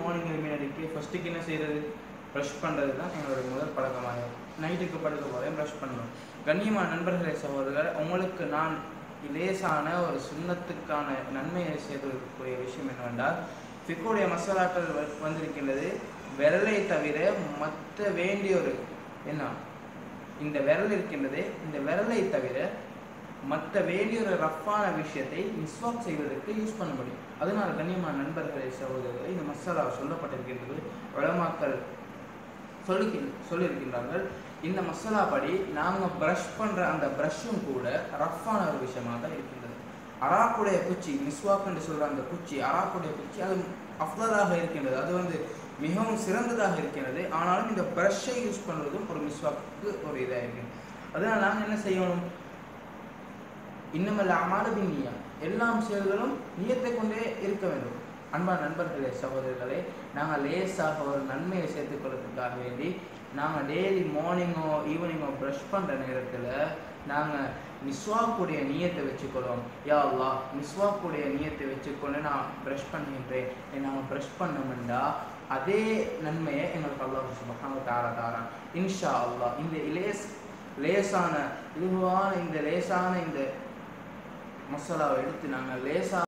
morning எழுப்பினதுக்கு ஃபஸ்ட்டுக்கு என்ன செய்கிறது brush பண்ணுறது தான் எங்களுடைய முதல் பழக்கமாக நைட்டுக்கு படுக்க போதே ப்ரஷ் பண்ணணும் கண்ணியமான நண்பர்களே சகோதரர் உங்களுக்கு நான் லேசான ஒரு சுண்ணத்துக்கான நன்மையை செய்வதற்குரிய விஷயம் என்னவென்றால் ஃபிக்குடைய மசாலாக்கள் வ- வந்திருக்கின்றது விரலை தவிர மற்ற வேண்டிய ஒரு என்ன இந்த விரல் இருக்கின்றது இந்த விரலை தவிர மற்ற வேண்டிய ஒரு ரஃப்பான விஷயத்தை மிஸ்வாக் செய்வதற்கு யூஸ் பண்ண முடியும் அதனால் கண்ணியமான நண்பர்களே சகோதரர்களே இந்த மசாலா சொல்லப்பட்டிருக்கின்றது உலமாக்கள் சொல்லி சொல்லியிருக்கின்றார்கள் இந்த மசாலா படி நாங்கள் ப்ரஷ் பண்ணுற அந்த ப்ரஷ்ஷும் கூட ரஃப்பான ஒரு விஷயமாக தான் இருக்கின்றது அராக்குடைய குச்சி மிஸ்வாக் என்று சொல்கிற அந்த குச்சி அராக்குடைய குச்சி அது அஃதலாக இருக்கின்றது அது வந்து மிகவும் சிறந்ததாக இருக்கின்றது ஆனாலும் இந்த ப்ரஷ்ஷை யூஸ் பண்ணுவதும் ஒரு மிஸ்வாக்கு ஒரு இதாக இருக்குது அதனால் நாங்கள் என்ன செய்யணும் இன்னமல்ல அமால பின்னியா எல்லாம் செயல்களும் நியத்தை கொண்டே இருக்க வேண்டும் அன்பான நண்பர்களே சகோதரர்களே நாங்கள் லேசாக ஒரு நன்மையை சேர்த்துக்கொள்றதுக்காக வேண்டி நாங்கள் டெய்லி மார்னிங்கோ ஈவினிங்கோ ப்ரஷ் பண்ணுற நேரத்தில் நாங்கள் மிஸ்வாக்குடைய நியத்தை வச்சுக்கொள்வோம் யா அல்லாஹ் மிஸ்வாக்குடைய நியத்தை வச்சுக்கொண்டு நான் ப்ரஷ் பண்ணுகின்றேன் நாங்கள் ப்ரஷ் பண்ணோம்டா அதே நன்மையை எங்களுக்கு அல்லாஹ் சுபஹானஹு தாரா தாரான் இன்ஷா அல்லாஹ் இந்த லேஸ் லேசான இலகுவான இந்த லேசான இந்த மசாலாவை எடுத்து நாங்கள் லேசா